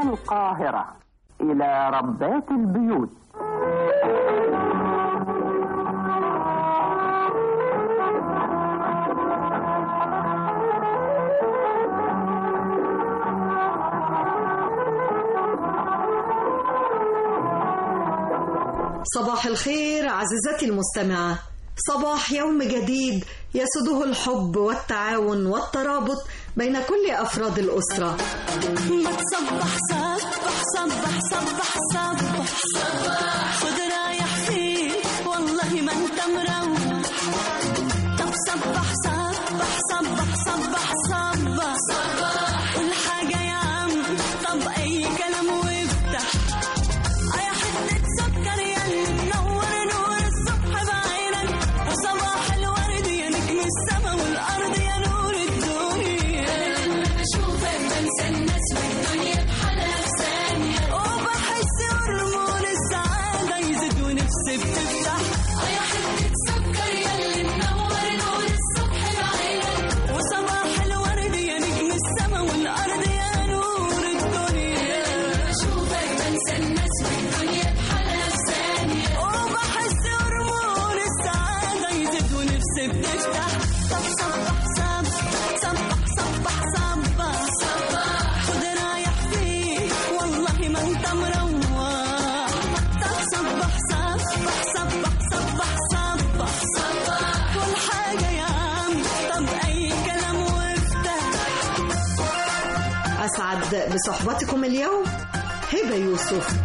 القاهرة إلى ربات البيوت صباح الخير عزيزتي المستمعة صباح يوم جديد يسده الحب والتعاون والترابط بين كل أفراد الأسرة ما تصبح صبح صبح صبح صبح صبح خد رايح فين والله ما انت مروح طب صبح صبح صبح صبح صبح صبح قول حاجة يا عم طب أي كلام وافتح يا حتة سكر يا اللي منور نور الصبح بعينك وصباح الورد يا نجم السما والأرض يا نور الدنيا بشوفك بنسى الناس والدنيا بحالها في ثانية وبحس هرمون السعادة يزيد ونفسي بتفتح يا حتة سكر يا اللي منور نور الصبح بعينك وصباح الورد يا نجم السما والأرض يا نور الدنيا بشوفك بنسى الناس والدنيا بحالها في ثانية وبحس هرمون السعادة يزيد ونفسي بتفتح طب صبح صبح صبح صبح صبح صبح خد رايح فيك والله ما انت مروح طب صبح صبح صبح صبح صبح صبح كل حاجة يا عم طب أي كلام وافتح أسعد بصحبتكم اليوم هبة يوسف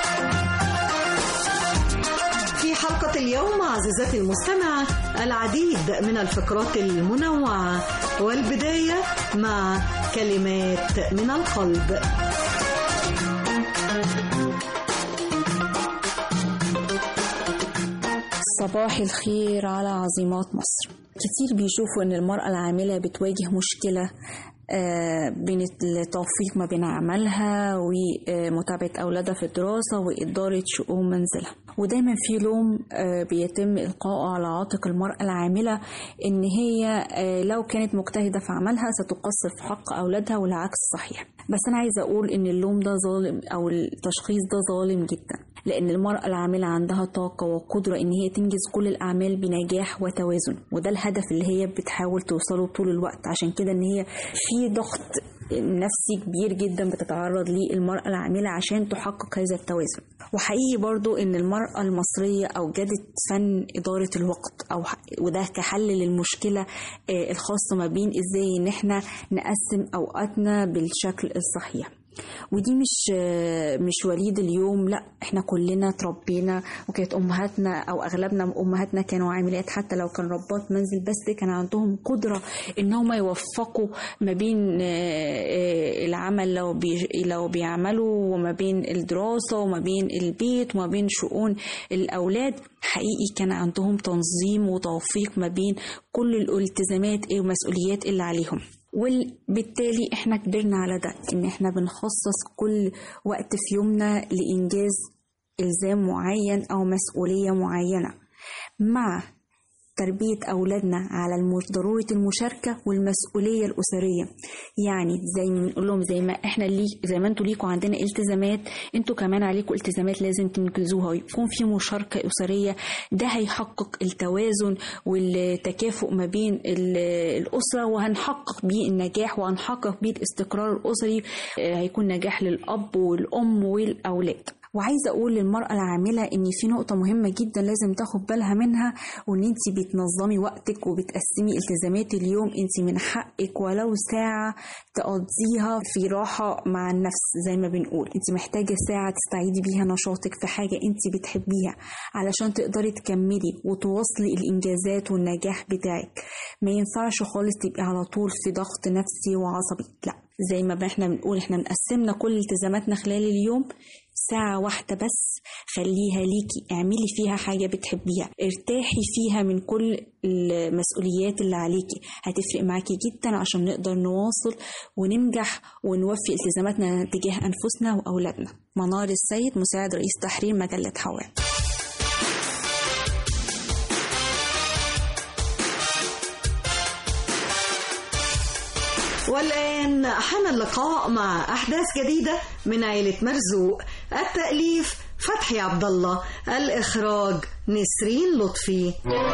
في حلقة اليوم عزيزتي المستمعة العديد من الفقرات المنوعة والبداية مع كلمات من القلب صباح الخير على عظيمات مصر كتير بيشوفوا ان المرأة العاملة بتواجه مشكلة آه، بين التوفيق ما بين عملها ومتابعة أولادها في الدراسة وإدارة شؤون منزلها ودايما في لوم آه، بيتم إلقائه على عاتق المرأة العاملة إن هي آه، لو كانت مجتهدة في عملها ستقصر في حق أولادها والعكس صحيح بس أنا عايزة أقول إن اللوم ده ظالم أو التشخيص ده ظالم جدا لأن المرأة العاملة عندها طاقة وقدرة إن هي تنجز كل الأعمال بنجاح وتوازن وده الهدف اللي هي بتحاول توصله طول الوقت عشان كده إن هي في ضغط نفسي كبير جدا بتتعرض ليه المرأة العاملة عشان تحقق هذا التوازن وحقيقي برضو ان المرأة المصرية اوجدت فن ادارة الوقت او ح- وده كحل للمشكلة آه، الخاصة ما بين ازاي ان احنا نقسم اوقاتنا بالشكل الصحيح ودي مش آه، مش وليد اليوم لا احنا كلنا تربينا وكانت امهاتنا او اغلبنا امهاتنا كانوا عاملات حتى لو كان ربات منزل بس كان عندهم قدره ان هم يوفقوا ما بين آه، آه، العمل لو بي لو بيعملوا وما بين الدراسه وما بين البيت وما بين شؤون الاولاد حقيقي كان عندهم تنظيم وتوفيق ما بين كل الالتزامات إيه والمسؤوليات اللي عليهم وبالتالي احنا كبرنا على ده ان احنا بنخصص كل وقت في يومنا لإنجاز إلزام معين أو مسؤولية معينة مع تربية أولادنا على المش- ضرورة المشاركة والمسؤولية الأسرية يعني زي ما بنقول لهم زي ما احنا لي زي ما انتوا ليكوا عندنا التزامات انتوا كمان عليكم التزامات لازم تنجزوها ويكون في مشاركة أسرية ده هيحقق التوازن والتكافؤ ما بين ال- الأسرة وهنحقق بيه النجاح وهنحقق بيه الاستقرار الأسري آه، هيكون نجاح للأب والأم والأولاد وعايزه اقول للمراه العامله ان في نقطه مهمه جدا لازم تاخد بالها منها وان انت بتنظمي وقتك وبتقسمي التزامات اليوم انت من حقك ولو ساعه تقضيها في راحه مع النفس زي ما بنقول انت محتاجه ساعه تستعيدي بيها نشاطك في حاجه انت بتحبيها علشان تقدري تكملي وتواصلي الانجازات والنجاح بتاعك ما ينفعش خالص تبقي على طول في ضغط نفسي وعصبي لا زي ما احنا بنقول احنا مقسمنا كل التزاماتنا خلال اليوم ساعة واحدة بس خليها ليكي اعملي فيها حاجة بتحبيها ارتاحي فيها من كل المسؤوليات اللي عليكي هتفرق معاكي جدا عشان نقدر نواصل وننجح ونوفي التزاماتنا تجاه أنفسنا وأولادنا منار السيد مساعد رئيس تحرير مجلة حواء والآن حان اللقاء مع أحداث جديدة من عائلة مرزوق التأليف فتحي عبد الله الإخراج نسرين لطفي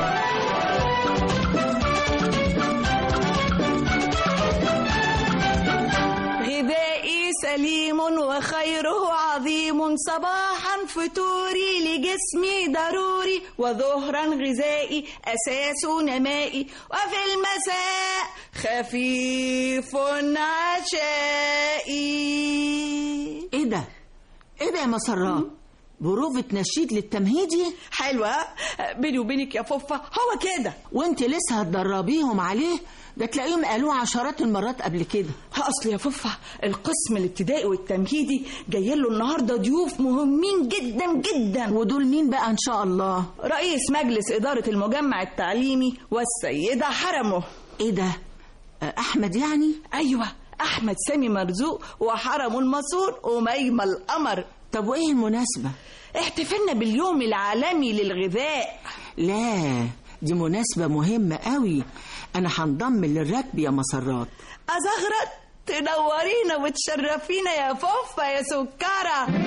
غذائي سليم وخيره عظيم صباحا فطوري لجسمي ضروري وظهرا غذائي أساس نمائي وفي المساء خفيف عشائي ايه ده ايه ده يا مسرات بروفة نشيد للتمهيدي حلوة بيني وبينك يا فوفا هو كده وانت لسه هتدربيهم عليه ده تلاقيهم قالوه عشرات المرات قبل كده اصل يا فوفا القسم الابتدائي والتمهيدي جاي له النهارده ضيوف مهمين جدا جدا ودول مين بقى ان شاء الله رئيس مجلس إدارة المجمع التعليمي والسيدة حرمه ايه ده آه، احمد يعني أيوة أحمد سامي مرزوق وحرمه المسور وميمة القمر طب وايه المناسبة احتفلنا باليوم العالمي للغذاء لا دي مناسبة مهمة قوي انا هنضم للركب يا مسرات أزغرت تنورينا وتشرفينا يا فوفا يا سكرة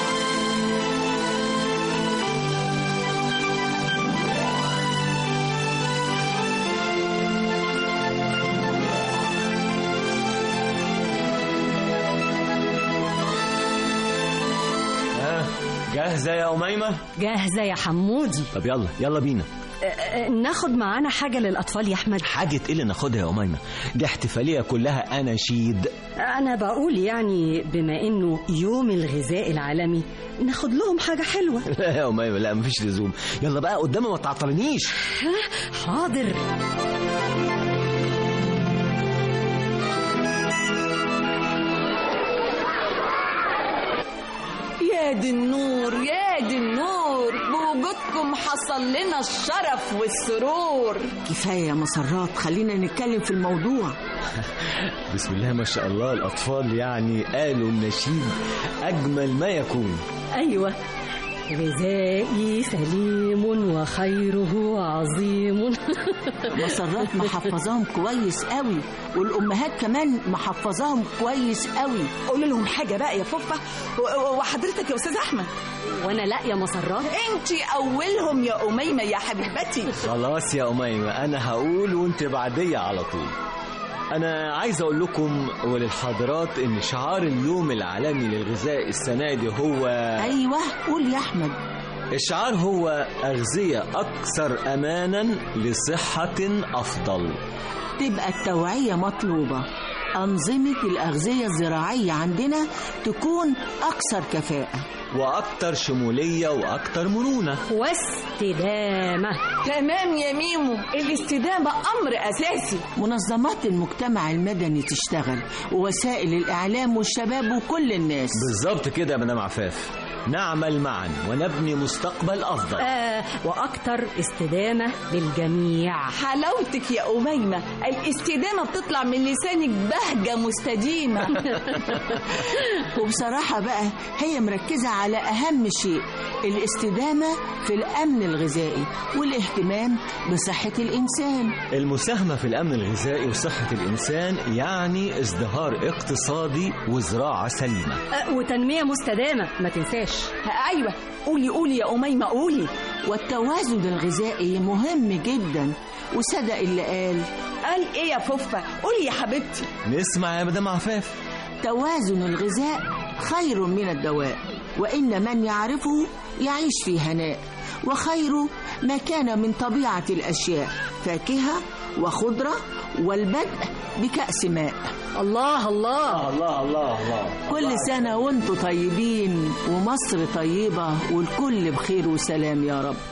ها جاهزة يا أميمة؟ جاهزة يا حمودي طب يلا يلا بينا أه، أه، ناخد معانا حاجة للأطفال يا أحمد حاجة ايه اللي ناخدها يا أميمة؟ دي احتفالية كلها أناشيد أنا بقول يعني بما إنه يوم الغذاء العالمي ناخد لهم حاجة حلوة لا يا أميمة لا مفيش لزوم يلا بقى قدامي ما تعطلنيش حاضر يا دي النور يا دي النور بوجودكم حصل لنا الشرف والسرور كفاية يا مسرات خلينا نتكلم في الموضوع بسم الله ما شاء الله الأطفال يعني قالوا النشيد أجمل ما يكون أيوة غذائي سليم وخيره عظيم مسرات محفظاهم كويس قوي والامهات كمان محفظاهم كويس قوي قول لهم حاجة بقى يا فوفا و- و- وحضرتك يا أستاذ أحمد وأنا لا يا مسرات انت أولهم يا أميمة يا حبيبتي خلاص يا أميمة أنا هقول وأنت بعدية على طول أنا عايز أقول لكم وللحاضرات إن شعار اليوم العالمي للغذاء السنة دي هو ايوه قول يا احمد الشعار هو أغذية أكثر أمانا لصحة أفضل تبقى التوعية مطلوبة أنظمة الأغذية الزراعية عندنا تكون أكثر كفاءة وأكثر شمولية وأكثر مرونة واستدامة تمام يا ميمو الاستدامة أمر أساسي منظمات المجتمع المدني تشتغل ووسائل الإعلام والشباب وكل الناس بالظبط كده يا مدام عفاف نعمل معا ونبني مستقبل أفضل آه وأكتر استدامة للجميع حلاوتك يا أميمة الاستدامة بتطلع من لسانك بهجة مستديمة وبصراحة بقى هي مركزة على أهم شيء الاستدامة في الأمن الغذائي والاهتمام بصحة الإنسان المساهمة في الأمن الغذائي وصحة الإنسان يعني ازدهار اقتصادي وزراعة سليمة آه وتنمية مستدامة ما تنساش أيوة قولي قولي يا أميمة قولي والتوازن الغذائي مهم جدا وصدق اللي قال قال إيه يا فوفا قولي يا حبيبتي نسمع يا مدام عفاف توازن الغذاء خير من الدواء وإن من يعرفه يعيش في هناء وخير ما كان من طبيعة الأشياء فاكهة وخضرة والبدء بكأس ماء الله الله الله الله الله كل سنة وانتم طيبين ومصر طيبة والكل بخير وسلام يا رب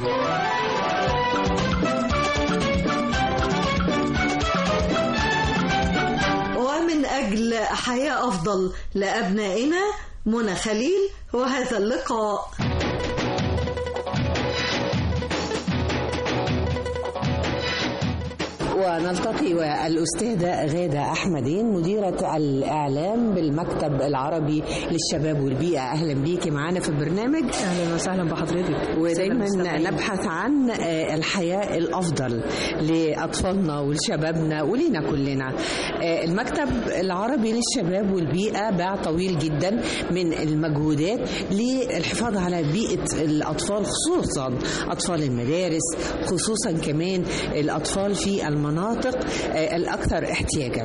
ومن أجل حياة أفضل لأبنائنا منى خليل وهذا اللقاء ونلتقي والأستاذة غادة أحمدين مديرة الإعلام بالمكتب العربي للشباب والبيئة أهلا بيكي معانا في البرنامج اهلا وسهلا بحضرتك ودايما سلام نبحث عن آه، الحياة الأفضل لأطفالنا ولشبابنا ولينا كلنا آه، المكتب العربي للشباب والبيئة باع طويل جدا من المجهودات للحفاظ على بيئة الأطفال خصوصا أطفال المدارس خصوصا كمان الأطفال في المناطق آه، الأكثر احتياجا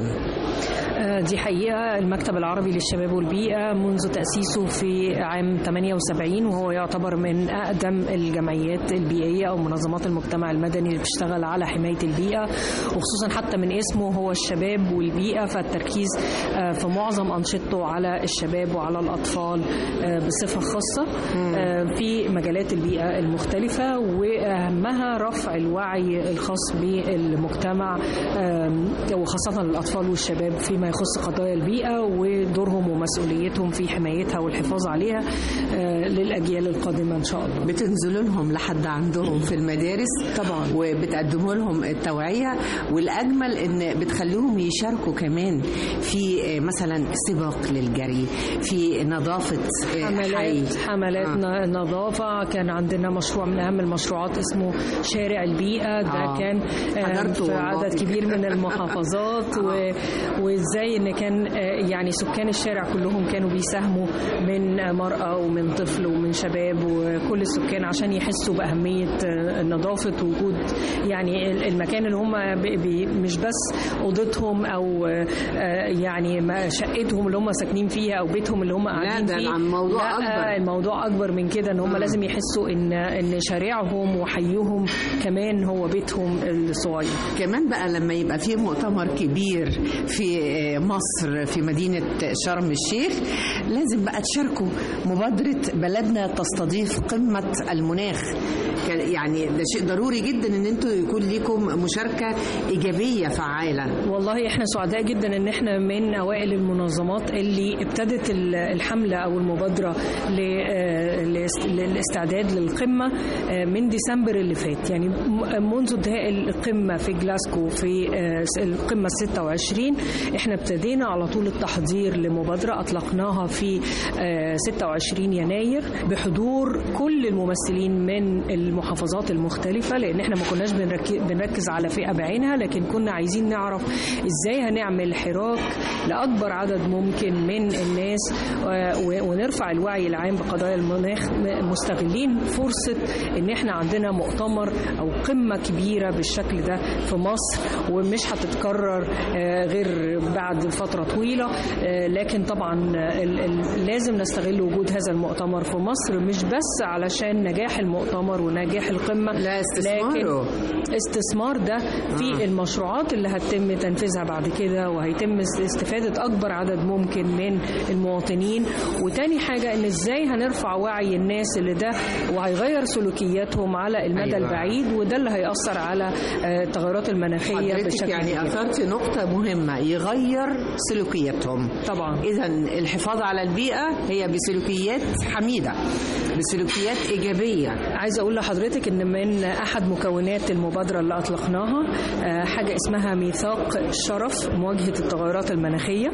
آه، دي حقيقة المكتب العربي للشباب والبيئة منذ تأسيسه في عام 78 وهو يعتبر من أقدم الجمعيات البيئية أو منظمات المجتمع المدني اللي بتشتغل على حماية البيئة وخصوصا حتى من اسمه هو الشباب والبيئة فالتركيز آه، في معظم أنشطته على الشباب وعلى الأطفال آه، بصفة خاصة آه، في مجالات البيئة المختلفة وأهمها رفع الوعي الخاص بالمجتمع آم، وخاصة الأطفال والشباب فيما يخص قضايا البيئة ودورهم ومسؤوليتهم في حمايتها والحفاظ عليها آه، للأجيال القادمة إن شاء الله بتنزلوا لهم لحد عندهم في المدارس طبعا وبتقدموا لهم التوعية والأجمل إن بتخليهم يشاركوا كمان في آه، مثلا سباق للجري في نظافة آه، حي حملات حملات آه. نظافة كان عندنا مشروع من أهم المشروعات اسمه شارع البيئة ده آه. كان آه، حضرته في والله. عدد كبير من المحافظات و... وازاي ان كان آه، يعني سكان الشارع كلهم كانوا بيساهموا من آه، مرأة ومن طفل ومن شباب وكل السكان عشان يحسوا بأهمية آه، نظافة وجود يعني ال- المكان اللي هم بي- بي- مش بس أوضتهم أو آه، آه، يعني ما- شقتهم اللي هم ساكنين فيها أو بيتهم اللي هم قاعدين ده فيه الموضوع لا أكبر. الموضوع اكبر من كده ان هم لازم يحسوا ان ان شارعهم وحيهم كمان هو بيتهم الصغير كمان بقى لما يبقى في مؤتمر كبير في آه، مصر في مدينة شرم الشيخ لازم بقى تشاركوا مبادرة بلدنا تستضيف قمة المناخ كان- يعني ده شيء ضروري جدا ان انتوا يكون ليكم مشاركة ايجابية فعالة والله احنا سعداء جدا ان احنا من اوائل المنظمات اللي ابتدت ال- الحمله او المبادره ل- آه، لاست- للاستعداد للقمه آه، من ديسمبر اللي فات يعني م- منذ انتهاء القمه في جلاسكو في آه، س- القمه 26 احنا ابتدينا على طول التحضير لمبادره اطلقناها في آه، 26 يناير بحضور كل الممثلين من المحافظات المختلفه لان احنا ما كناش بنركز, بنركز على فئه بعينها لكن كنا عايزين نعرف ازاي هنعمل حراك لاكبر عدد ممكن من الناس آه، و- ونرفع الوعي العام بقضايا المناخ م- مستغلين فرصه ان احنا عندنا مؤتمر او قمه كبيره بالشكل ده في مصر ومش هتتكرر آه، غير بعد فتره طويله آه، لكن طبعا ال- ال- لازم نستغل وجود هذا المؤتمر في مصر مش بس علشان نجاح المؤتمر ونجاح القمه لا استثماره. لكن استثمار ده في المشروعات اللي هتتم تنفيذها بعد كده وهيتم است- استفادة أكبر عدد ممكن من المواطنين وتاني حاجة إن إزاي هنرفع وعي الناس اللي ده وهيغير سلوكياتهم على المدى أيوة. أيوة. البعيد وده اللي هيأثر على آه، التغيرات المناخية حضرتك بشكل يعني كبير. اثرت نقطة مهمة يغير سلوكياتهم طبعا إذا الحفاظ على البيئة هي بسلوكيات حميدة بسلوكيات إيجابية عايزه اقول لحضرتك ان من احد مكونات المبادره اللي اطلقناها آه، حاجه اسمها ميثاق شرف مواجهه التغيرات المناخيه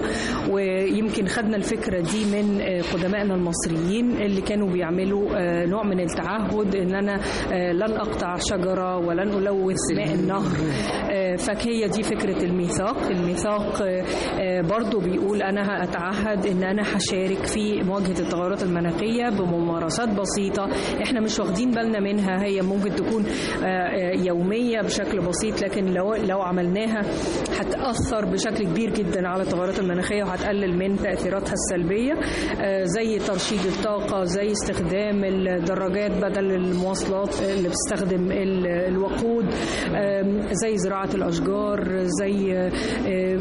ويمكن خدنا الفكره دي من آه، قدمائنا المصريين اللي كانوا بيعملوا آه، نوع من التعهد ان انا آه، لن اقطع شجره ولن الوث ماء النهر آه، فهي دي فكره الميثاق الميثاق آه، آه، برضو بيقول انا هاتعهد ان انا هشارك في مواجهه التغيرات المناخيه بممارسات بسيطه احنا مش واخدين بالنا منها هي ممكن تكون آه، آه، يوميه بشكل بسيط لكن لو لو عملناها هتاثر بشكل كبير جدا على التغيرات المناخيه وهتقلل من تاثيراتها السلبيه آه، زي ترشيد الطاقه زي استخدام الدراجات بدل المواصلات اللي بتستخدم ال- الوقود آم، زي زراعه الاشجار زي آه، آه،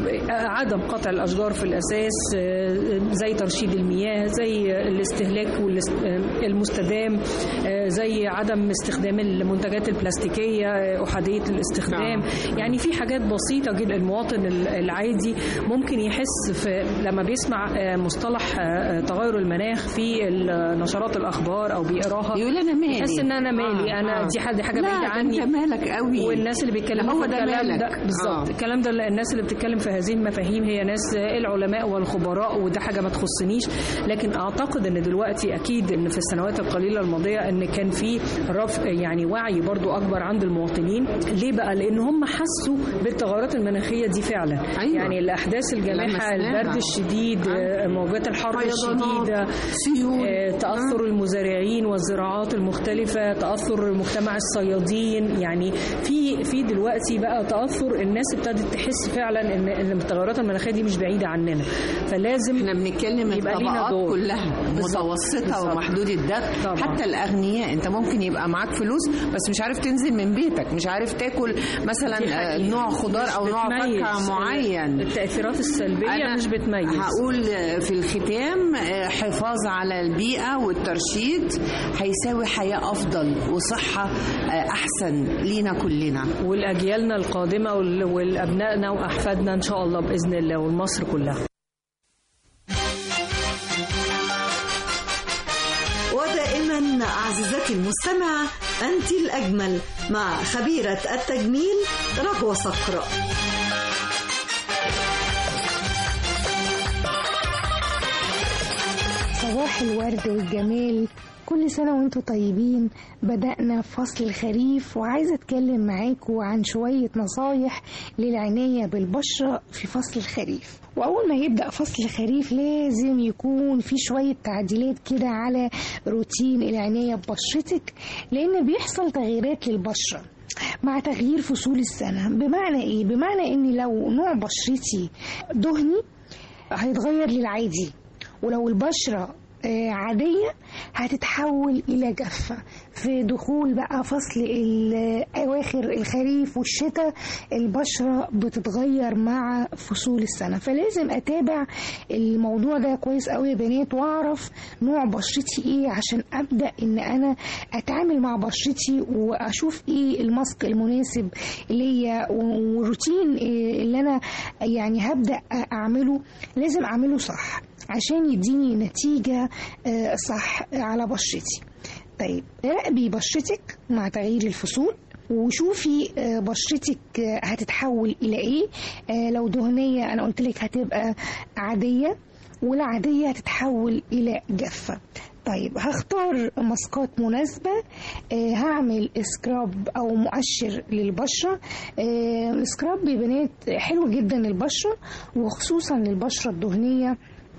عدم قطع الاشجار في الاساس آه، زي ترشيد المياه زي الاستهلاك والاست- آه، المستدام آه، زي عدم استخدام المنتجات البلاستيكيه آه، احاديه الاستخدام يعني في حاجات بسيطه جدا المواطن ال- العادي ممكن يحس في لما بيسمع آه، مصطلح آه، تغير المناخ في ال- نشرات الاخبار او بيقراها يقول انا مالي يحس ان انا مالي آه، انا آه. دي حاجه حاجه لا، بعيده ده عني انت مالك قوي والناس اللي بيتكلموا هو في ده الكلام مالك. ده بالظبط آه. الكلام ده الناس اللي بتتكلم في هذه المفاهيم هي ناس العلماء والخبراء وده حاجه ما تخصنيش لكن اعتقد ان دلوقتي اكيد ان في السنوات القليله الماضيه ان كان في رفع يعني وعي برضو اكبر عند المواطنين ليه بقى لان هم حسوا بالتغيرات المناخيه دي فعلا أيوة. يعني الاحداث الجامحه لمسناها. البرد الشديد آه. آه، موجات الحر فيضانات، الشديده سيول. آه، تاثر المزارعين والزراعات المختلفه تاثر مجتمع الصيادين يعني في في دلوقتي بقى تاثر الناس ابتدت تحس فعلا ان ان التغيرات المناخيه دي مش بعيده عننا فلازم احنا بنتكلم يبقى لينا الطبقات دور. كلها بالظبط، متوسطه بالظبط. ومحدود الدخل طبعا. حتى الاغنياء انت ممكن يبقى معاك فلوس بس مش عارف تنزل من بيتك مش عارف تاكل مثلا دي آه، حقيقة. نوع خضار او مش نوع بتميز. فاكهه معين التاثيرات السلبيه أنا مش بتميز هقول في الختام آه، حفاظ على البيئة والترشيد هيساوي حياة أفضل وصحة آه، أحسن لينا كلنا والاجيالنا القادمه وال- والابنائنا واحفادنا ان شاء الله باذن الله والمصر كلها ودائما عزيزتي المستمعة أنت الأجمل مع خبيرة التجميل رجوة صقر صباح الورد والجمال كل سنة وانتم طيبين بدأنا فصل الخريف وعايزة أتكلم معاكم عن شوية نصايح للعناية بالبشرة في فصل الخريف وأول ما يبدأ فصل الخريف لازم يكون في شوية تعديلات كده على روتين العناية ببشرتك لأن بيحصل تغييرات للبشرة مع تغيير فصول السنة بمعنى إيه؟ بمعنى إن لو نوع بشرتي دهني هيتغير للعادي ولو البشرة آه، عادية هتتحول إلى جافة في دخول بقى فصل ال- أواخر الخريف والشتاء البشرة بتتغير مع فصول السنة فلازم أتابع الموضوع ده كويس قوي يا بنات وأعرف نوع بشرتي إيه عشان أبدأ إن أنا أتعامل مع بشرتي وأشوف إيه الماسك المناسب ليا والروتين إيه اللي أنا يعني هبدأ أعمله لازم أعمله صح عشان يديني نتيجة آه، صح على بشرتي طيب راقبي بشرتك مع تغيير الفصول وشوفي آه، بشرتك آه، هتتحول الى ايه آه، لو دهنيه انا قلت لك هتبقى عاديه والعاديه هتتحول الى جافه طيب هختار ماسكات مناسبة آه هعمل سكراب أو مؤشر للبشرة آه السكراب يا بنات حلو جدا للبشرة وخصوصا للبشرة الدهنية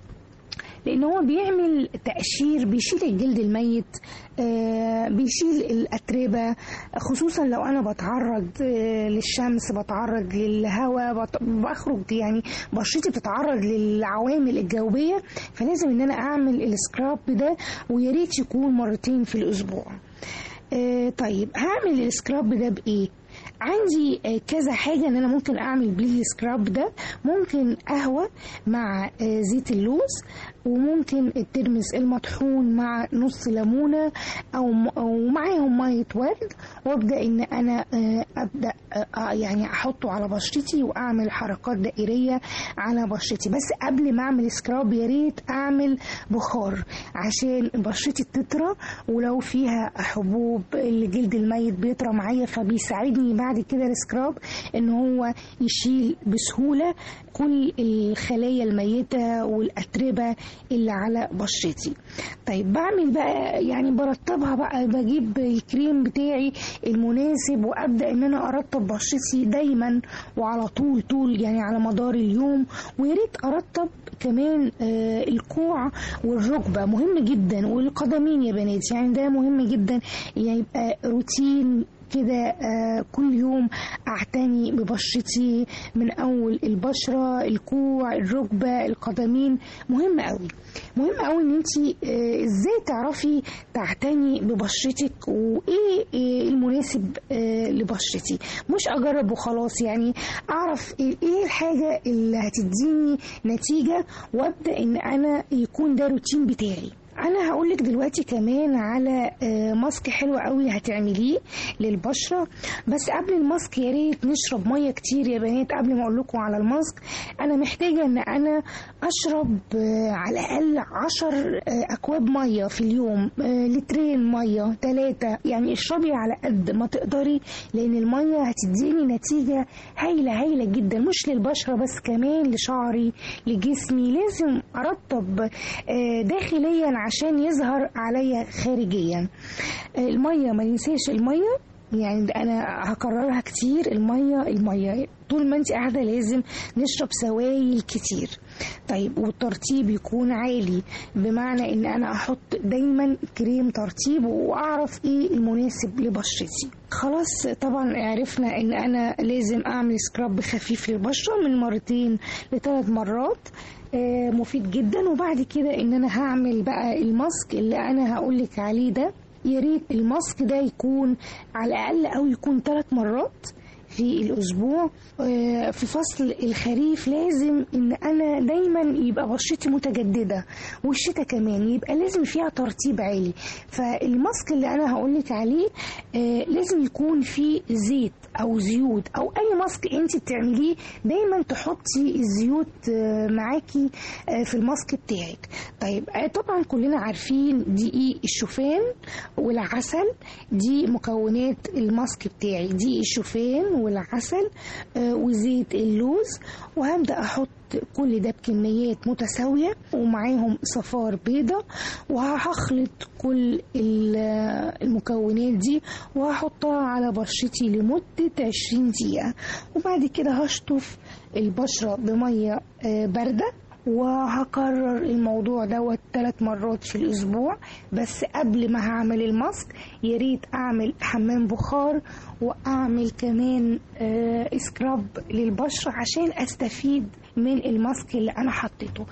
لان هو بيعمل تقشير بيشيل الجلد الميت آه، بيشيل الاتربه خصوصا لو انا بتعرض آه، للشمس بتعرض للهواء بت- بخرج يعني بشرتي بتتعرض للعوامل الجويه فلازم ان انا اعمل السكراب ده ويا ريت يكون مرتين في الاسبوع آه، طيب هعمل السكراب ده بايه عندي آه، كذا حاجة ان انا ممكن اعمل بيه السكراب ده ممكن قهوة مع آه، زيت اللوز وممكن الترمس المطحون مع نص ليمونة او م- أو معاهم مية ورد وابدا ان انا آه، ابدا آه، يعني احطه على بشرتي واعمل حركات دائرية على بشرتي بس قبل ما اعمل سكراب يا ريت اعمل بخار عشان بشرتي تطرى ولو فيها حبوب الجلد الميت بيطرى معايا فبيساعدني بعد كده السكراب ان هو يشيل بسهولة كل الخلايا الميتة والأتربة اللي على بشرتي طيب بعمل بقى يعني برطبها بقى بجيب الكريم بتاعي المناسب وابدا ان انا ارطب بشرتي دايما وعلى طول طول يعني على مدار اليوم ويا ريت ارطب كمان آه الكوع والركبه مهم جدا والقدمين يا بنات يعني ده مهم جدا يعني يبقى روتين كده آه، كل يوم اعتني ببشرتي من اول البشره الكوع الركبه القدمين مهم قوي مهم قوي ان انت ازاي تعرفي تعتني ببشرتك وايه آه، المناسب آه، لبشرتي مش اجرب وخلاص يعني اعرف ايه الحاجه اللي هتديني نتيجه وابدا ان انا يكون ده روتين بتاعي انا هقولك دلوقتي كمان على آه، ماسك حلو قوي هتعمليه للبشره بس قبل الماسك يا ريت نشرب ميه كتير يا بنات قبل ما اقول لكم على الماسك انا محتاجه ان انا اشرب آه، على الاقل عشر آه، اكواب ميه في اليوم آه، لترين ميه ثلاثه يعني اشربي على قد ما تقدري لان الميه هتديني نتيجه هايله هايله جدا مش للبشره بس كمان لشعري لجسمي لازم ارطب آه، داخليا عشان يظهر عليا خارجيا آه، الميه ما ننساش الميه يعني ده انا هكررها كتير الميه الميه طول ما انت قاعده لازم نشرب سوائل كتير طيب والترطيب يكون عالي بمعنى ان انا احط دايما كريم ترطيب واعرف ايه المناسب لبشرتي خلاص طبعا عرفنا ان انا لازم اعمل سكراب خفيف للبشره من مرتين لثلاث مرات آه، مفيد جدا وبعد كده ان انا هعمل بقى الماسك اللي انا هقولك عليه ده يا ريت الماسك ده يكون على الاقل او يكون ثلاث مرات في الاسبوع آه، في فصل الخريف لازم ان انا دايما يبقى بشرتي متجدده والشتاء كمان يبقى لازم فيها ترطيب عالي فالماسك اللي انا هقولك عليه آه، لازم يكون فيه زيت او زيوت او اي ماسك انت بتعمليه دايما تحطي الزيوت آه، معاكي آه، في الماسك بتاعك طيب آه، طبعا كلنا عارفين دقيق الشوفان والعسل دي مكونات الماسك بتاعي دقيق الشوفان والعسل آه، وزيت اللوز وهبدا احط كل ده بكميات متساوية ومعاهم صفار بيضة وهخلط كل ال- المكونات دي وهحطها على بشرتي لمدة 20 دقيقة وبعد كده هشطف البشرة بمية آه، باردة وهكرر الموضوع دوت ثلاث مرات في الاسبوع بس قبل ما هعمل الماسك يا ريت اعمل حمام بخار واعمل كمان آه، سكراب للبشره عشان استفيد من الماسك اللي انا حطيته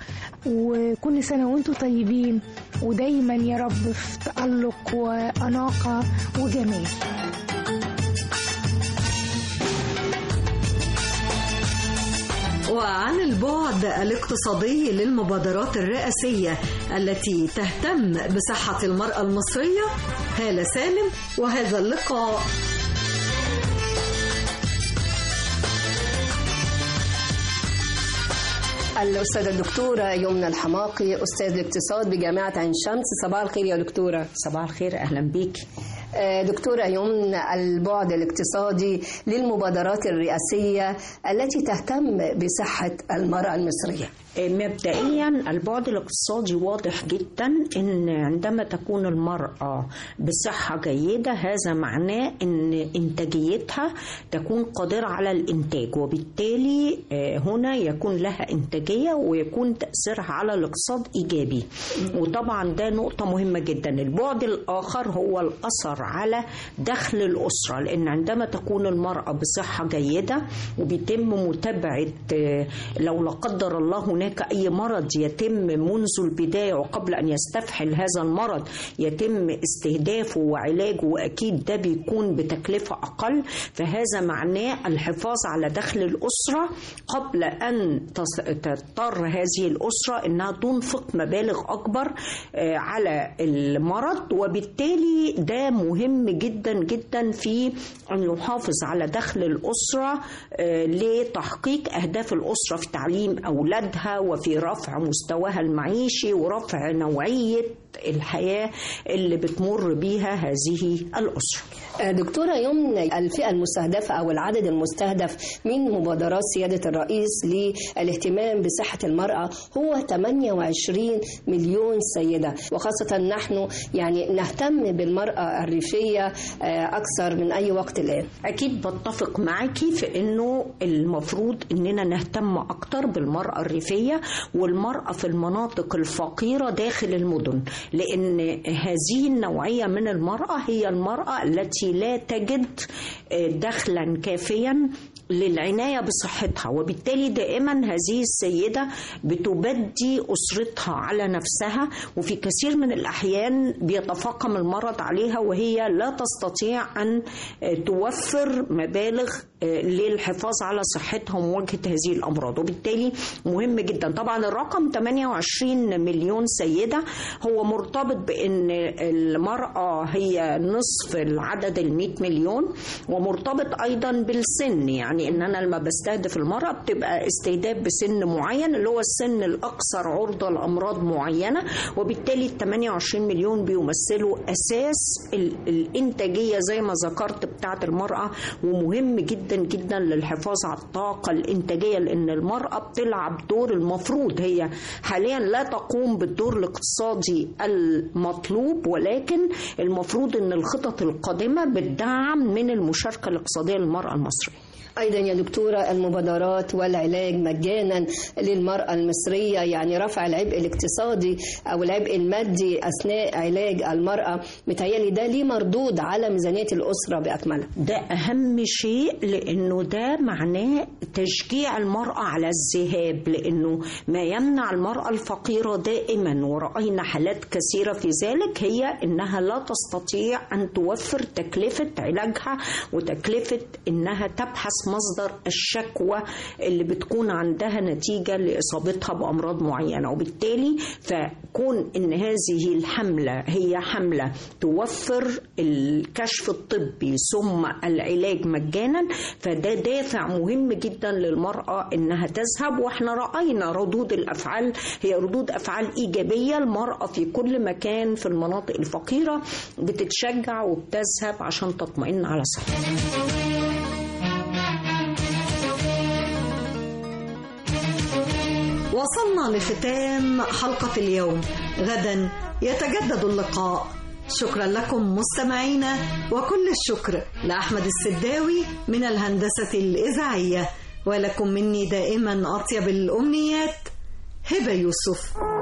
وكل سنه وانتم طيبين ودايما يا رب في تالق واناقه وجمال وعن البعد الاقتصادي للمبادرات الرئاسية التي تهتم بصحة المرأة المصرية هالة سالم وهذا اللقاء الأستاذة الدكتورة يمنى الحماقي أستاذ الاقتصاد بجامعة عين شمس صباح الخير يا دكتورة صباح الخير أهلا بيك آه، دكتورة يمنى البعد الاقتصادي للمبادرات الرئاسية التي تهتم بصحة المرأة المصرية مبدئيا البعد الاقتصادي واضح جدا ان عندما تكون المرأة بصحة جيدة هذا معناه ان انتاجيتها تكون قادرة على الانتاج وبالتالي آه، هنا يكون لها انتاجية ويكون تأثيرها على الاقتصاد ايجابي وطبعا ده نقطة مهمة جدا البعد الاخر هو الاثر على دخل الاسرة لان عندما تكون المرأة بصحة جيدة وبيتم متابعة آه، لو لا قدر الله هناك أي مرض يتم منذ البداية وقبل أن يستفحل هذا المرض يتم استهدافه وعلاجه وأكيد ده بيكون بتكلفة أقل فهذا معناه الحفاظ على دخل الأسرة قبل أن تص- تضطر هذه الأسرة أنها تنفق مبالغ أكبر آه، على المرض وبالتالي ده مهم جدا جدا في أن يحافظ على دخل الأسرة آه، لتحقيق أهداف الأسرة في تعليم أولادها وفي رفع مستواها المعيشي ورفع نوعية الحياة اللي بتمر بيها هذه الأسرة آه، دكتورة يمنى الفئة المستهدفة أو العدد المستهدف من مبادرات سيادة الرئيس للاهتمام بصحة المرأة هو 28 مليون سيدة وخاصة نحن يعني نهتم بالمرأة الريفية آه، أكثر من أي وقت الآن أكيد بتفق معاكي في أنه المفروض أننا نهتم أكتر بالمرأة الريفية والمرأة في المناطق الفقيرة داخل المدن لأن هذه النوعية من المرأة هي المرأة التي لا تجد دخلا كافيا للعناية بصحتها وبالتالي دائما هذه السيدة بتبدي أسرتها على نفسها وفي كثير من الأحيان بيتفاقم المرض عليها وهي لا تستطيع أن توفر مبالغ للحفاظ على صحتها ومواجهة هذه الأمراض وبالتالي مهم جدا طبعا الرقم 28 مليون سيدة هو مرتبط بأن المرأة هي نصف العدد ال 100 مليون ومرتبط أيضا بالسن يعني ان انا لما بستهدف المراه بتبقى استهداف بسن معين اللي هو السن الاكثر عرضه لامراض معينه وبالتالي ال 28 مليون بيمثلوا اساس ال- الانتاجيه زي ما ذكرت بتاعه المراه ومهم جدا جدا للحفاظ على الطاقه الانتاجيه لان المراه بتلعب دور المفروض هي حاليا لا تقوم بالدور الاقتصادي المطلوب ولكن المفروض ان الخطط القادمه بتدعم من المشاركه الاقتصاديه للمراه المصريه أيضا يا دكتورة المبادرات والعلاج مجانا للمرأة المصرية يعني رفع العبء الاقتصادي أو العبء المادي أثناء علاج المرأة متهيألي ده ليه مردود على ميزانية الأسرة بأكملها ده أهم شيء لأنه ده معناه تشجيع المرأة على الذهاب لأنه ما يمنع المرأة الفقيرة دائما ورأينا حالات كثيرة في ذلك هي أنها لا تستطيع أن توفر تكلفة علاجها وتكلفة أنها تبحث مصدر الشكوى اللي بتكون عندها نتيجة لإصابتها بأمراض معينة وبالتالي فكون أن هذه الحملة هي حملة توفر الكشف الطبي ثم العلاج مجانا فده دافع مهم جدا للمرأة أنها تذهب وإحنا رأينا ردود الأفعال هي ردود أفعال إيجابية المرأة في كل مكان في المناطق الفقيرة بتتشجع وبتذهب عشان تطمئن على صحتها وصلنا لختام حلقة اليوم غدا يتجدد اللقاء شكرا لكم مستمعينا وكل الشكر لأحمد السداوي من الهندسة الإذاعية ولكم مني دائما أطيب الأمنيات هبة يوسف